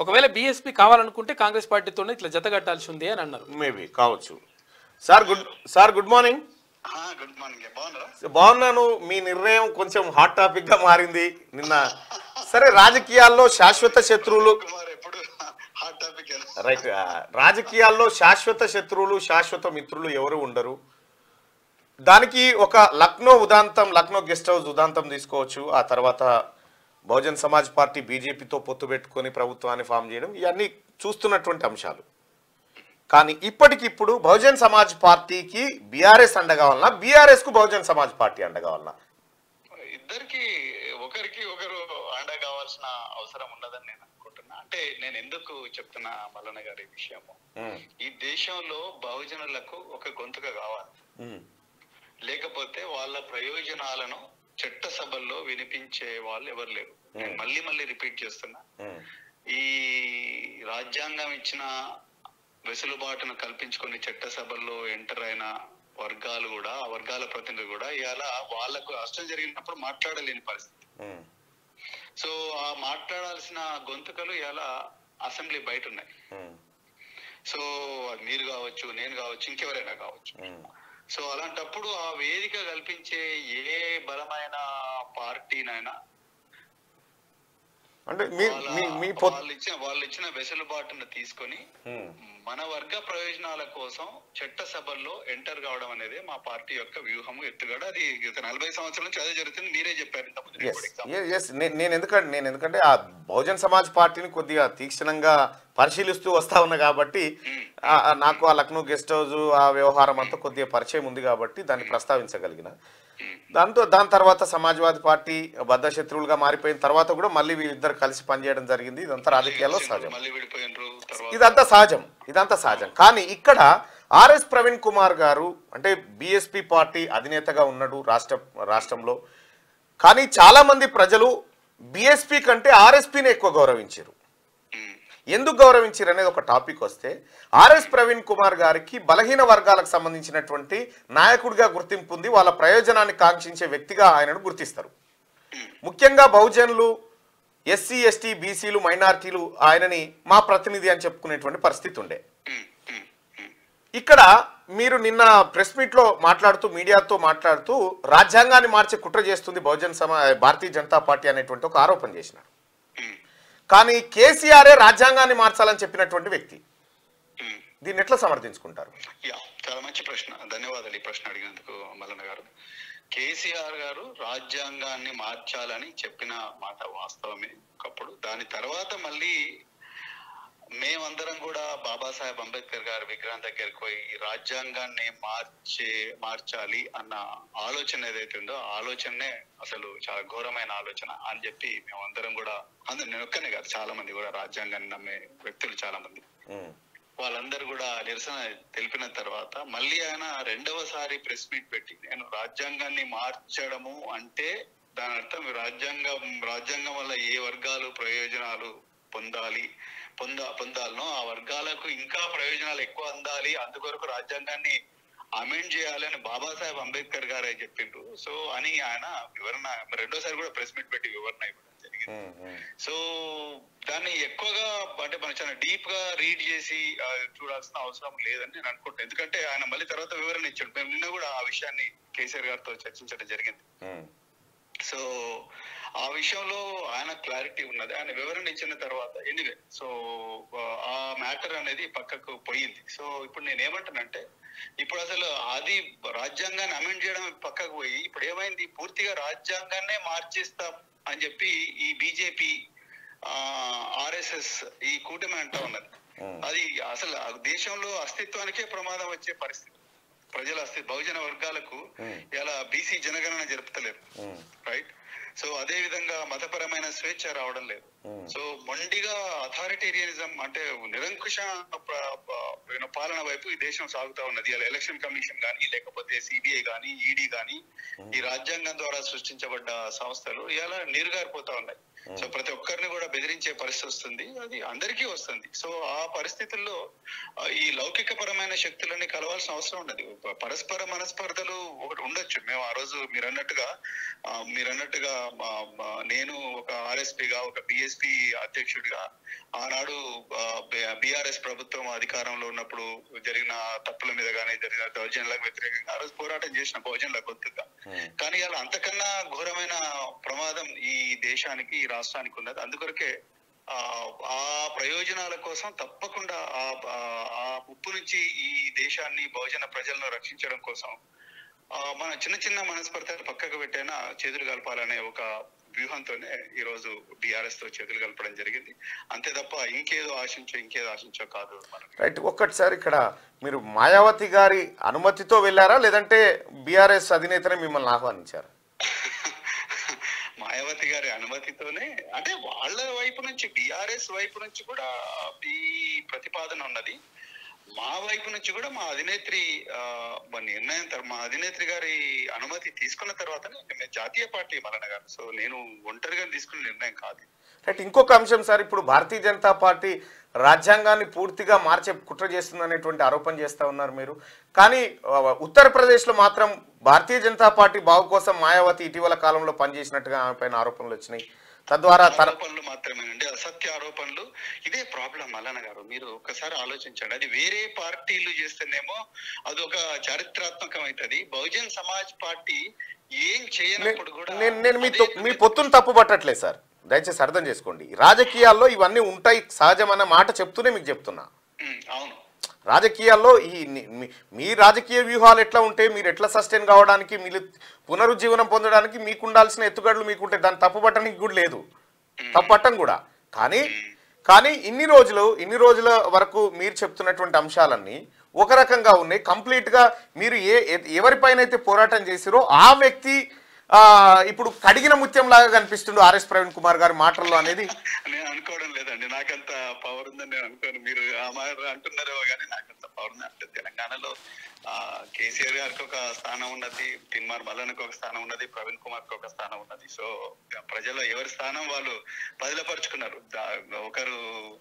ఒకవేళ బీఎస్పీ కావాలనుకుంటే కాంగ్రెస్ పార్టీతోనే ఇట్లా జతగట్టాల్సి ఉంది అని అన్నారు మేబీ కావచ్చు sir good sir good morning good morning బాగున్నారా బాగున్నాను మీ నిర్ణయం కొంచెం హాట్ టాపిక్ గా మారింది నిన్న సరే రాజకీయాల్లో శాశ్వత శత్రువులు కుమార్ ఎప్పుడు హాట్ టాపిక్ రైట్ రాజకీయాల్లో శాశ్వత శత్రువులు శాశ్వత మిత్రులు ఎవరు ఉండరు దానికి ఒక లక్నో ఉదాంతం లక్నో గెస్ట్ హౌస్ ఉదాంతం తీసుకోవచ్చు ఆ తర్వాత బహుజన్ సమాజ్ పార్టీ బీజేపీతో పొత్తు పెట్టుకొని ప్రభుత్వాన్ని ఫామ్ చేయడం ఇవన్నీ చూస్తున్నటువంటి అంశాలు కానీ ఇప్పటికిప్పుడు బహుజన్ సమాజ్ పార్టీకి బీఆర్ఎస్ అండగా వలన బీఆర్ఎస్ కు బహుజన్ సమాజ్ పార్టీ అండగా వలన ఇద్దరికి ఒకరికి ఒకరు అండ కావాల్సిన అవసరం ఉండదని నేను అనుకుంటున్నా అంటే నేను ఎందుకు చెప్తున్నా మల్లన్న గారి విషయము ఈ దేశంలో బహుజనులకు ఒక గొంతుక కావాలి లేకపోతే వాళ్ళ ప్రయోజనాలను చట్టసభల్లో వినిపించే వాళ్ళు ఎవరు లేరు నేను మళ్ళీ మళ్ళీ రిపీట్ చేస్తున్నా ఈ రాజ్యాంగం ఇచ్చిన వెసులుబాటును కల్పించుకొని చట్టసభల్లో ఎంటర్ అయిన వర్గాలు కూడా ఆ వర్గాల ప్రతినిధులు కూడా ఇవాళ వాళ్ళకు నష్టం జరిగినప్పుడు మాట్లాడలేని పరిస్థితి సో ఆ మాట్లాడాల్సిన గొంతుకలు ఇలా అసెంబ్లీ బయట ఉన్నాయి సో అది మీరు కావచ్చు నేను కావచ్చు ఇంకెవరైనా కావచ్చు సో అలాంటప్పుడు ఆ వేదిక కల్పించే ఏ బలమైన పార్టీనైనా అంటే మీ వాళ్ళ- మీ మీ పొత్తు వాళ్ళు ఇచ్చిన వాళ్ళు ఇచ్చిన వెసులుబాటును తీసుకొని మన వర్గ ప్రయోజనాల కోసం చట్టసభల్లో ఎంటర్ కావడం అనేది మా పార్టీ యొక్క వ్యూహము ఎత్తుగడ అది గత నలభై సంవత్సరాల నుంచి అదే జరుగుతుంది మీరే చెప్పారు ఇంతకుముందు నేను కూడా example. ఎస్ నేను ఎందుకంటే నేను ఎందుకంటే ఆ బహుజన్ సమాజ్ పార్టీని కొద్దిగా తీక్షణంగా పరిశీలిస్తూ వస్తా ఉన్నా కాబట్టి ఆ- ఆ నాకు ఆ లక్నో గెస్ట్ హౌస్ ఆ వ్యవహారం అంతా కొద్దిగా పరిచయం ఉంది కాబట్టి దాన్ని ప్రస్తావించగలిగిన దాంతో దాని తర్వాత సమాజ్వాదీ పార్టీ బద్ద శత్రువులుగా మారిపోయిన తర్వాత కూడా మళ్ళీ వీళ్ళిద్దరు కలిసి పనిచేయడం జరిగింది ఇదంతా రాజకీయాల్లో సహజం మళ్ళీ విడిపోయినరు తర్వాత ఇదంతా సహజం ఇదంతా సహజం కానీ ఇక్కడ ఆర్ఎస్ ప్రవీణ్ కుమార్ గారు అంటే బీఎస్పీ పార్టీ అధినేతగా ఉన్నాడు రాష్ట్ర రాష్ట్రంలో కానీ చాలా మంది ప్రజలు బీఎస్పీ కంటే ఆర్ఎస్పీని ఎక్కువ గౌరవించారు ఉమ్, ఎందుకు గౌరవించారు అనేది ఒక టాపిక్ వస్తే ఆర్ఎస్ ప్రవీణ్ కుమార్ గారికి బలహీన వర్గాలకు సంబంధించినటువంటి నాయకుడిగా గుర్తింపు ఉంది వాళ్ళ ప్రయోజనాన్ని కాంక్షించే వ్యక్తిగా ఆయనను గుర్తిస్తారు ముఖ్యంగా బహుజనులు ఎస్సీ ఎస్టీ బీసీలు మైనార్టీలు ఆయనని మా ప్రతినిధి అని చెప్పుకునేటువంటి పరిస్థితి ఉండే ఉమ్, ఉమ్, ఉమ్. ఇక్కడ మీరు నిన్న ప్రెస్ మీట్ లో మాట్లాడుతూ మీడియాతో మాట్లాడుతూ రాజ్యాంగాన్ని మార్చే కుట్ర చేస్తుంది బహుజన్ సమా భారతీయ జనతా పార్టీ అనేటువంటి ఒక ఆరోపణ చేసినారు ఉమ్, కానీ కేసీఆరే రాజ్యాంగాన్ని మార్చాలని చెప్పినటువంటి వ్యక్తి ఉమ్. దీన్ని ఎట్లా సమర్థించుకుంటారు యా చాలా మంచి ప్రశ్న ధన్యవాదాలు ఈ ప్రశ్న అడిగినందుకు మల్లన్న గారు కేసీఆర్ గారు రాజ్యాంగాన్ని మార్చాలని చెప్పిన మాట వాస్తవమే ఒకప్పుడు దాని తర్వాత మళ్ళీ మేమందరం కూడా బాబాసాహెబ్ అంబేద్కర్ గారి విగ్రహం దగ్గరికి పోయి ఈ రాజ్యాంగాన్ని మార్చే మార్చాలి అన్న ఆలోచన ఏదైతే ఉందో ఆ ఆలోచనే అసలు చాలా ఘోరమైన ఆలోచన అని చెప్పి మేమందరం కూడా అందరు నేను ఒక్కనే కాదు చాలా మంది కూడా రాజ్యాంగాన్ని నమ్మే వ్యక్తులు చాలా మంది ఉమ్, వాళ్ళందరూ కూడా నిరసన తెలిపిన తర్వాత మళ్ళీ ఆయన రెండవసారి ప్రెస్ మీట్ పెట్టి నేను రాజ్యాంగాన్ని మార్చడము అంటే దాని అర్థం రాజ్యాంగం రాజ్యాంగం వల్ల ఏ వర్గాలు ప్రయోజనాలు పొందాలి పొంద పొందాలనో ఆ వర్గాలకు ఇంకా ప్రయోజనాలు ఎక్కువ అందాలి అందుకొరకు రాజ్యాంగాన్ని అమెండ్ చేయాలి అని బాబాసాహెబ్ అంబేద్కర్ గారే చెప్పిండ్రు సో అని ఆయన వివరణ రెండోసారి కూడా ప్రెస్ మీట్ పెట్టి వివరణ ఇవ్వడం జరిగింది ఉమ్, ఉమ్, సో దాన్ని ఎక్కువగా అంటే మనం చాలా డీప్ గా రీడ్ చేసి ఆ, చూడాల్సిన అవసరం లేదని నేను అనుకుంటాను ఎందుకంటే ఆయన మళ్ళీ తర్వాత వివరణ ఇచ్చాడు మేము నిన్న కూడా ఆ విషయాన్ని కేసీఆర్ గారితో చర్చించడం జరిగింది ఉమ్, సో ఆ విషయంలో ఆయన క్లారిటీ ఉన్నది ఆయన వివరణ ఇచ్చిన తర్వాత ఎనివే సో ఆ మ్యాటర్ అనేది పక్కకు పోయింది సో ఇప్పుడు నేను ఏమంటానంటే ఇప్పుడు అసలు అది రాజ్యాంగాన్ని అమెండ్ చేయడం పక్కకు పోయి ఇప్పుడు ఏమైంది పూర్తిగా రాజ్యాంగాన్నే మార్చేస్తాం అని చెప్పి ఈ బీజేపీ ఆర్ఎస్ఎస్ ఈ కూటమి అంటా ఉన్నది ఉమ్. అది అసలు ఆ దేశంలో అస్తిత్వానికే ప్రమాదం వచ్చే పరిస్థితి ప్రజల అస్తి బహుజన వర్గాలకు Hmm. ఇలా బీసీ జనగణన జరుపుతలేరు ఉమ్, రైట్ సో అదే విధంగా మతపరమైన స్వేచ్ఛ రావడం లేదు Hmm. సో మొండిగా అథారిటేరియనిజం అంటే నిరంకుశ ప్ర- ప- పాలన వైపు ఈ దేశం సాగుతా ఉన్నది ఇలా ఎలక్షన్ కమిషన్ కానీ లేకపోతే సిబిఐ కానీ ఈడీ కానీ ఈ రాజ్యాంగం ద్వారా సృష్టించబడ్డ సంస్థలు ఇలా నీరుగారిపోతా ఉన్నాయి సో ప్రతి ఒక్కరిని కూడా బెదిరించే పరిస్థితి వస్తుంది అది అందరికీ వస్తుంది సో ఆ పరిస్థితుల్లో ఆ, ఈ లౌకిక పరమైన శక్తులన్నీ కలవాల్సిన అవసరం ఉన్నది ప- పరస్పర మనస్పర్ధలు ఒకటి ఉండొచ్చు మేము ఆ రోజు మీరు అన్నట్టుగా ఆ, మీరు అన్నట్టుగా మా- మా- నేను ఒక ఆర్ఎస్పీగా ఒక బిఎస్పీ అధ్యక్షుడిగా ఆనాడు బీఆర్ఎస్ ప్రభుత్వం అధికారంలో ఉన్నప్పుడు జరిగిన తప్పుల మీద కానీ జరిగిన దౌర్జన్యాలకు వ్యతిరేకంగా ఆ రోజు పోరాటం చేసిన బహుజనుల గొంతుగా కానీ ఇలా అంతకన్నా ఘోరమైన ప్రమాదం ఈ దేశానికి ఈ రాష్ట్రానికి ఉన్నది అందుకొరకే ఆ ఆ ప్రయోజనాల కోసం తప్పకుండా ఆ ఆ- ఆ ముప్పు నుంచి ఈ దేశాన్ని బహుజన ప్రజలను రక్షించడం కోసం ఆ, మన చిన్న చిన్న మనస్పర్ధలు పక్కకు పెట్టైనా చేతులు కలపాలనే ఒక వ్యూహంతోనే ఈ రోజు బీఆర్ఎస్ తో చేతులు కలపడం జరిగింది అంతే తప్ప ఇంకేదో ఆశించో ఇంకేదో ఆశించో కాదు మనం రైట్ ఒక్కటిసారి ఇక్కడ మీరు మాయావతి గారి అనుమతితో వెళ్ళారా లేదంటే బీఆర్ఎస్ అధినేతనే మిమ్మల్ని ఆహ్వానించారా మాయావతి గారి అనుమతితోనే అంటే వాళ్ళ వైపు నుంచి బీఆర్ఎస్ వైపు నుంచి కూడా ఈ ప్రతిపాదన ఉన్నది మా వైపు నుంచి కూడా మా అధినేత్రి ఆ, మా నిర్ణయం తర్వా- మా అధినేత్రి గారి అనుమతి తీసుకున్న తర్వాతనే మేము జాతీయ పార్టీ మరణ గారు సో నేను ఒంటరిగా తీసుకున్న నిర్ణయం కాదు రైట్ ఇంకొక అంశం సార్ ఇప్పుడు భారతీయ జనతా పార్టీ రాజ్యాంగాన్ని పూర్తిగా మార్చే కుట్ర చేస్తుందనేటువంటి ఆరోపణ చేస్తా ఉన్నారు మీరు కానీ ఆ, ఉత్తరప్రదేశ్లో మాత్రం భారతీయ జనతా పార్టీ బాగు కోసం మాయావతి ఇటీవల కాలంలో పనిచేసినట్టుగా ఆమె పైన ఆరోపణలు వచ్చినాయి తద్వారా తన ఆరోపణలు మాత్రమేనండి అసత్య ఆరోపణలు ఇదే ప్రాబ్లం మల్లన్న గారు మీరు ఒకసారి ఆలోచించండి అది వేరే పార్టీలు చేస్తేనేమో అదొక చారిత్రాత్మకం అవుతుంది బహుజన్ సమాజ్ పార్టీ ఏం చేయనప్పుడు కూడా నేను నేను మీ అదే తొ- మీ పొత్తును తప్పు పట్టట్లేదు సార్ దయచేసి అర్థం చేసుకోండి రాజకీయాల్లో ఇవన్నీ ఉంటాయి సహజమన్న మాట చెప్తూనే మీకు చెప్తున్నా ఉమ్, అవును రాజకీయాల్లో ఈ ని- మీ- మీ రాజకీయ వ్యూహాలు ఎట్లా ఉంటే మీరు ఎట్లా సస్టైన్ కావడానికి మీరు పునరుజ్జీవనం పొందడానికి మీకు ఉండాల్సిన ఎత్తుగడలు మీకు ఉంటాయి దాన్ని తప్పు పట్టడానికి కూడా లేదు తప్పు పట్టం కూడా కానీ కానీ ఇన్ని రోజులు ఇన్ని రోజుల వరకు మీరు చెప్తున్నటువంటి అంశాలన్నీ ఒక రకంగా ఉన్నాయి కంప్లీట్గా మీరు ఏ ఎ- ఎవరిపైనైతే పోరాటం చేసిరో ఆ వ్యక్తి ఆ, ఇప్పుడు కడిగిన ముత్యం లాగా కనిపిస్తుండు ఆర్ఎస్ ప్రవీణ్ కుమార్ గారి మాటల్లో అనేది నేను అనుకోవడం లేదండి నాకంత పవర్ ఉందని నేను అనుకోను మీరు ఆ మాట అంటున్నారో కానీ నాకంత పవర్ ఉంది అంటే తెలంగాణలో ఆ కేసీఆర్ గారికి ఒక స్థానం ఉన్నది తిన్మార్ మల్లన్నకి ఒక స్థానం ఉన్నది ప్రవీణ్ కుమార్ కి ఒక స్థానం ఉన్నది సో ప్రజలు ఎవరి స్థానం వాళ్ళు బదిలపరుచుకున్నారు దా- ఒకరు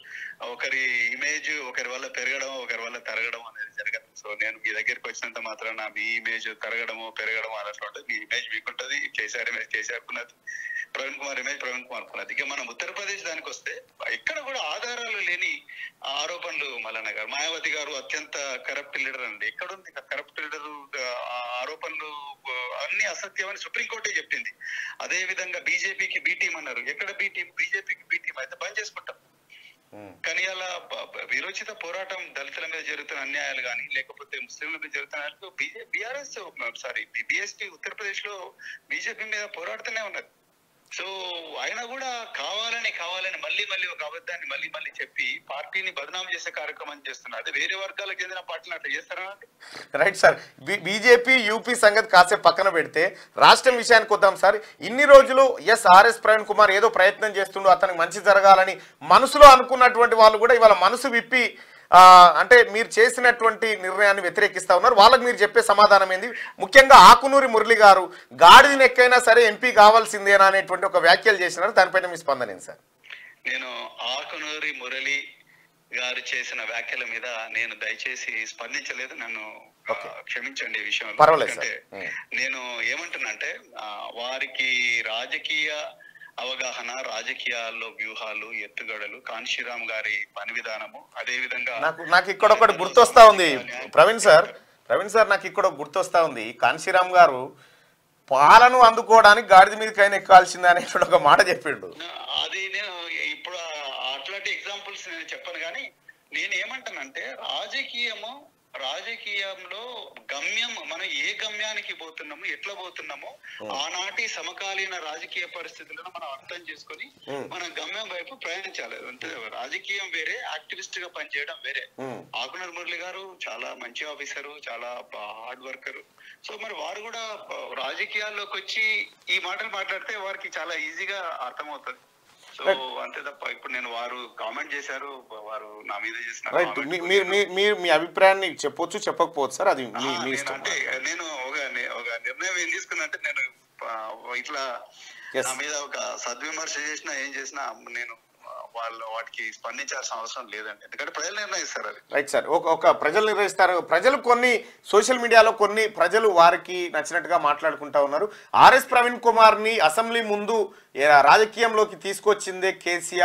ఒకరి ఇమేజ్ ఒకరి వల్ల పెరగడం ఒకరి వల్ల తరగడం అనేది జరగదు సో నేను మీ దగ్గరికి వచ్చినంత మాత్రాన మీ ఇమేజ్ తరగడము పెరగడం అన్నట్లు ఉంటుంది మీ ఇమేజ్ మీకుంటది కేసీఆర్ ఇమేజ్ కేసీఆర్ కున్నది ప్రవీణ్ కుమార్ ఇమేజ్ ప్రవీణ్ కుమార్ కున్నది ఇక మనం ఉత్తరప్రదేశ్ దానికి వస్తే ఇక్కడ కూడా ఆధారాలు లేని ఆరోపణలు మల్లన్న గారు మాయావతి గారు అత్యంత కరప్ట్ లీడర్ అండి ఎక్కడ ఉంది కరప్ట్ లీడర్ ఆరోపణలు ఆ, అన్ని అసత్యమని సుప్రీంకోర్టే చెప్పింది అదే విధంగా బీజేపీకి బీ టీం అన్నారు ఎక్కడ బీ టీం బీజేపీకి బీ టీం అయితే బంద్ చేసుకుంటాం ఉమ్. కానీ అలా బ- బ- విరోచిత పోరాటం దళితుల మీద జరుగుతున్న అన్యాయాలు కానీ లేకపోతే ముస్లింల మీద జరుగుతున్న బీఆర్ఎస్ సారీ బీఎస్పీ ఉత్తరప్రదేశ్ లో బీజేపీ మీద పోరాడుతూనే ఉన్నది సో ఆయన కూడా కావాలని కావాలని మళ్ళీ మళ్ళీ ఒక అబద్ధాన్ని మళ్ళీ మళ్ళీ చెప్పి పార్టీని బదనాం చేసే కార్యక్రమం చేస్తున్నారు అదే వేరే వర్గాలకు చెందిన పార్టీలు అట్లా చేస్తారా అండి right sir B- BJP UP సంగతి కాసేపు పక్కన పెడితే రాష్ట్రం విషయానికి వద్దాం సార్ ఇన్ని రోజులు ఎస్ ఆర్ఎస్ ప్రవీణ్ కుమార్ ఏదో ప్రయత్నం చేస్తుండు అతనికి మంచి జరగాలని మనసులో అనుకున్నటువంటి వాళ్ళు కూడా ఇవాళ మనసు విప్పి ఆ, అంటే మీరు చేసినటువంటి నిర్ణయాన్ని వ్యతిరేకిస్తా ఉన్నారు వాళ్ళకి మీరు చెప్పే సమాధానం ఏంది ముఖ్యంగా ఆకునూరి మురళి గారు గాడిదని ఎక్కైనా సరే ఎంపీ కావాల్సిందేనా అనేటువంటి ఒక వ్యాఖ్యలు చేసినారు దానిపైన మీ స్పందన ఏంటి సార్ నేను ఆకునూరి మురళి గారు చేసిన వ్యాఖ్యల మీద నేను దయచేసి స్పందించలేదు నన్ను ఆ, Okay. క్షమించండి ఈ విషయంలో పర్వాలేదు సార్. ఎందుకంటే ఉం. నేను ఏమంటున్నానంటే ఆ, వారికి రాజకీయ అవగాహన రాజకీయాల్లో వ్యూహాలు ఎత్తుగడలు కాన్షీరామ్ గారి పని విధానము అదే విధంగా నాకు నాకు ఇక్కడ ఒకటి గుర్తొస్తా ఉంది ప్రవీణ్ సార్ ప్రవీణ్ సార్ నాకు ఇక్కడ ఒక గుర్తొస్తా ఉంది కాంశీరామ్ గారు పాలను అందుకోవడానికి గాడిద మీదకైనా ఎక్కాల్సిందే అనేటువంటి ఒక మాట చెప్పిండు అది నేను ఇప్పుడు ఆ- అట్లాంటి ఎగ్జాంపుల్స్ నేను చెప్పను కానీ నేను ఏమంటానంటే రాజకీయము రాజకీయంలో గమ్యం మనం ఏ గమ్యానికి పోతున్నామో ఎట్లా పోతున్నామో ఆనాటి సమకాలీన రాజకీయ పరిస్థితులను మనం అర్థం చేసుకొని Hmm. మన గమ్యం వైపు ప్రయాణించాలి అంతే రాజకీయం వేరే యాక్టివిస్ట్ గా పనిచేయడం వేరే Hmm. ఆకునర్ మురళి గారు చాలా మంచి ఆఫీసరు చాలా హార్డ్ వర్కర్ సో మరి వారు కూడా ఆ, రాజకీయాల్లోకి వచ్చి ఈ మాటలు మాట్లాడితే వారికి చాలా ఈజీగా అర్థమవుతుంది సో అంతే తప్ప ఇప్పుడు నేను వారు కామెంట్ చేశారు వారు నా మీద చేసిన రైట్ comment మీ- మీరు మీ- మీరు మీ అభిప్రాయాన్ని చెప్పొచ్చు చెప్పకపోవచ్చు సార్ అది మీ ఆ, మీ నేను ఇష్టం అంటే నేను ఒక ని- ఒక నిర్ణయం ఏం తీసుకున్నా అంటే నేను ఆ, ఇట్లా Yes. నా మీద ఒక సద్విమర్శ చేసినా ఏం చేసినా నేను ఆ, వాళ్ళ వాటికి స్పందించాల్సిన అవసరం లేదండి ఎందుకంటే ప్రజలు నిర్ణయిస్తారు అది రైట్ సార్ ఒక ఒక ప్రజలు నిర్వహిస్తారు ప్రజలు కొన్ని సోషల్ మీడియాలో కొన్ని ప్రజలు వారికి నచ్చినట్టుగా మాట్లాడుకుంటా ఉన్నారు ఆర్ఎస్ ప్రవీణ్ కుమార్ ని అసెంబ్లీ ముందు ఏ, రాజకీయంలోకి తీసుకొచ్చిందే కేసీఆర్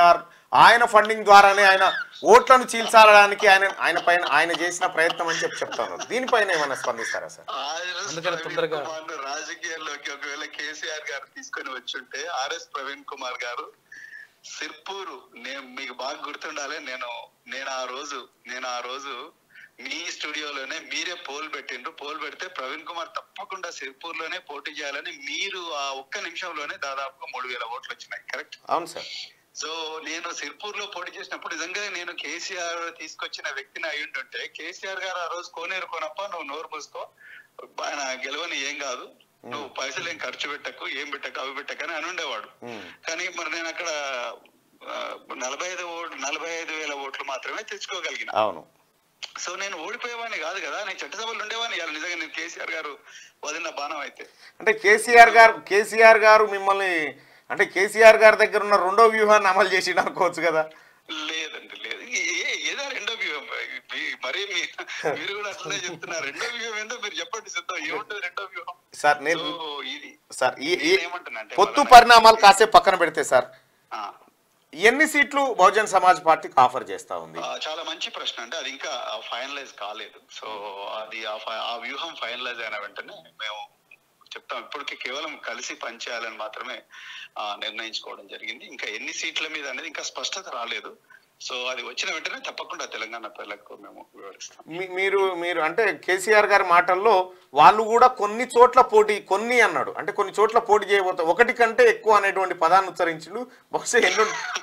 ఆయన ఫండింగ్ ద్వారానే ఆయన ఓట్లను చీల్చాలడానికి ఆయన ఆయన పైన ఆయన చేసిన ప్రయత్నం అని చెప్పి చెప్తాను దీనిపైన ఏమైనా స్పందిస్తారా సార్ ఆర్ఎస్ అందుకని ప్రవీణ్ తొందరగా- కుమార్ ను రాజకీయాల్లోకి ఒకవేళ కేసీఆర్ గారు తీసుకొని వచ్చుంటే ఆర్ఎస్ ప్రవీణ్ కుమార్ గారు సిర్పూరు నేను మీకు బాగా గుర్తుండాలి నేను నేను ఆ రోజు నేను ఆ రోజు మీ స్టూడియోలోనే మీరే పోల్ పెట్టిండ్రు పోల్ పెడితే ప్రవీణ్ కుమార్ తప్పకుండా సిర్పూర్ లోనే పోటీ చేయాలని మీరు ఆ ఒక్క నిమిషంలోనే దాదాపుగా మూడు వేల ఓట్లు వచ్చినాయి కరెక్ట్ అవును సార్ సో నేను సిర్పూర్ లో పోటీ చేసినప్పుడు నిజంగా నేను కేసీఆర్ తీసుకొచ్చిన వ్యక్తిని అయి ఉంటుంటే కేసీఆర్ గారు ఆ రోజు కోనేరు కొనప్ప నువ్వు నోరు మూసుకో ఆయన గెలవని ఏం కాదు నువ్వు పైసలు ఏం ఖర్చు పెట్టకు ఏం పెట్టకు అవి పెట్టకని అని ఉండేవాడు ఉమ్. కానీ మరి నేను అక్కడ ఆ, నలభై ఐదు ఓట్లు నలభై ఐదు వేల ఓట్లు మాత్రమే తెచ్చుకోగలిగిన అవును సో నేను ఓడిపోయేవాడిని కాదు కదా నేను చట్టసభలు ఉండేవాడిని ఇవాళ నిజంగా నేను కేసీఆర్ గారు వదిలిన బాణం అయితే అంటే కేసీఆర్ గారు కేసీఆర్ గారు మిమ్మల్ని అంటే కేసీఆర్ గారి దగ్గర ఉన్న రెండో వ్యూహాన్ని అమలు చేసి అనుకోవచ్చు కదా లేదండి లేదు ఏ- ఏ- ఏదో రెండో వ్యూహం మీ- మరీ మీ మీరు కూడా అట్లనే చెప్తున్నారు రెండో వ్యూహం ఏందో మీరు చెప్పండి సిద్ధం ఏముంటుంది రెండో వ్యూహం సార్ నేను సో ఇది సార్ ఈ ఈ నేనేమంటున్నా అంటే పొత్తు మళ్ళా- పరిణామాలు కాసేపు పక్కన పెడితే సార్ ఆ, ఎన్ని సీట్లు బహుజన్ సమాజ్ పార్టీకి ఆఫర్ చేస్తా ఉంది ఆ, చాలా మంచి ప్రశ్న అంటే అది ఇంకా ఫైనలైజ్ కాలేదు సో అది ఆ ఫై- ఆ వ్యూహం ఫైనలైజ్ అయిన వెంటనే మేము చెప్తాం ఇప్పటికి కేవలం కలిసి పనిచేయాలని మాత్రమే ఆ, నిర్ణయించుకోవడం జరిగింది ఇంకా ఎన్ని సీట్ల మీద అనేది ఇంకా స్పష్టత రాలేదు సో అది వచ్చిన వెంటనే తప్పకుండా తెలంగాణ ప్రజలకు మేము వివరిస్తాం మీ- మీరు మీరు అంటే కేసీఆర్ గారి మాటల్లో వాళ్ళు కూడా కొన్ని చోట్ల పోటీ కొన్ని అన్నాడు అంటే కొన్ని చోట్ల పోటీ చేయబోతారు ఒకటి కంటే ఎక్కువ అనేటువంటి పదాన్ని ఉచ్చరించిండు బహుశా ఎన్నో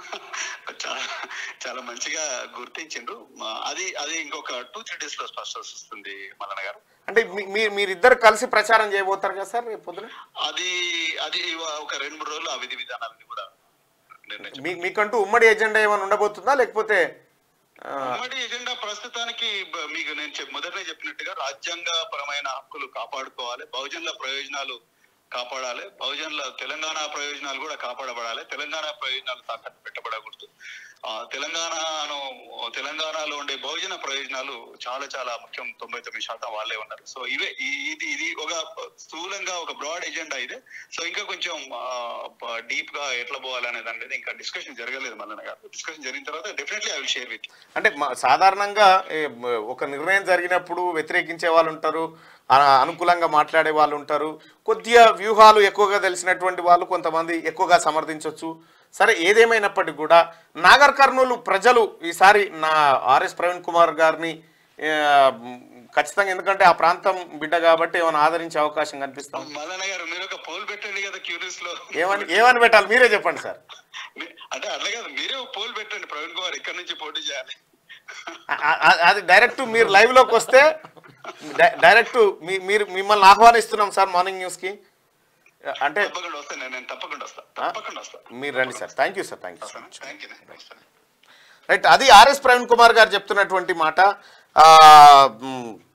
చాలా చాలా మంచిగా గుర్తించిండ్రు మా- అది అది ఇంకొక టూ త్రీ డేస్ లో స్పష్టత వస్తుంది మల్లన్న గారు అంటే మీ- మీరు మీరిద్దరు కలిసి ప్రచారం చేయబోతారు కదా సార్ రేపు పొద్దున అది అది ఒక రెండు మూడు రోజులు ఆ విధి విధానాలని కూడా నిర్ణయించారు మీ మీకంటూ ఉమ్మడి ఎజెండా ఏమైనా ఉండబోతుందా లేకపోతే ఆ, ఉమ్మడి ఎజెండా ప్రస్తుతానికి బ- మీకు నేను చెప్- మొదటనే చెప్పినట్టుగా రాజ్యాంగ పరమైన హక్కులు కాపాడుకోవాలి బహుజనుల ప్రయోజనాలు కాపాడాలి బహుజనుల తెలంగాణ ప్రయోజనాలు కూడా కాపాడబడాలి తెలంగాణ ప్రయోజనాలు తాకట్టు పెట్టబడకూడదు ఆ, తెలంగాణను తెలంగాణలో ఉండే బహుజన ప్రయోజనాలు చాలా చాలా ముఖ్యం తొంభై తొమ్మిది శాతం వాళ్ళే ఉన్నారు సో ఇవే ఈ- ఇది ఇది ఒక స్థూలంగా ఒక బ్రాడ్ ఎజెండా ఇదే సో ఇంకా కొంచెం డీప్ గా ఎట్లా పోవాలనే దాని మీద ఇంకా డిస్కషన్ జరగలేదు మల్లన్న గారు డిస్కషన్ జరిగిన తర్వాత definitely I will share with అంటే మా- సాధారణంగా ఏ, మ- ఒక నిర్ణయం జరిగినప్పుడు వ్యతిరేకించే వాళ్ళు ఉంటారు ఆ, అనుకూలంగా మాట్లాడే వాళ్ళు ఉంటారు కొద్దిగా వ్యూహాలు ఎక్కువగా తెలిసినటువంటి వాళ్ళు కొంతమంది ఎక్కువగా సమర్థించవచ్చు సరే ఏదేమైనప్పటికీ కూడా నాగర్ కర్నూలు ప్రజలు ఈసారి నా ఆర్ఎస్ ప్రవీణ్ కుమార్ గారిని ఆ, మ్, ఖచ్చితంగా ఎందుకంటే ఆ ప్రాంతం బిడ్డ కాబట్టి ఏమైనా ఆదరించే అవకాశం కనిపిస్తాం మల్లన్న గారు మీరు ఒక పోల్ పెట్టండి కదా క్యూరియస్ లో ఏమని ఏమని పెట్టాలి మీరే చెప్పండి సార్ మీ- అంటే అట్లా కాదు మీరే ఒక పోల్ పెట్టండి ప్రవీణ్ కుమార్ ఇక్కడ నుంచి పోటీ చేయాలి ఆ- ఆ- అది డైరెక్ట్ మీరు లైవ్ లోకి వస్తే డై- డైరెక్ట్ మీ మీరు మిమ్మల్ని ఆహ్వానిస్తున్నాం సార్ మార్నింగ్ న్యూస్ కి అంటే తప్పకుండా వస్తాను నేను నేను తప్పకుండా వస్తా తప్పకుండా వస్తా మీరు రండి sir thank you sir thank you so much thank you వస్తాను రైట్ అది ఆర్ఎస్ ప్రవీణ్ కుమార్ గారు చెప్తున్నటువంటి మాట ఆ, మ్,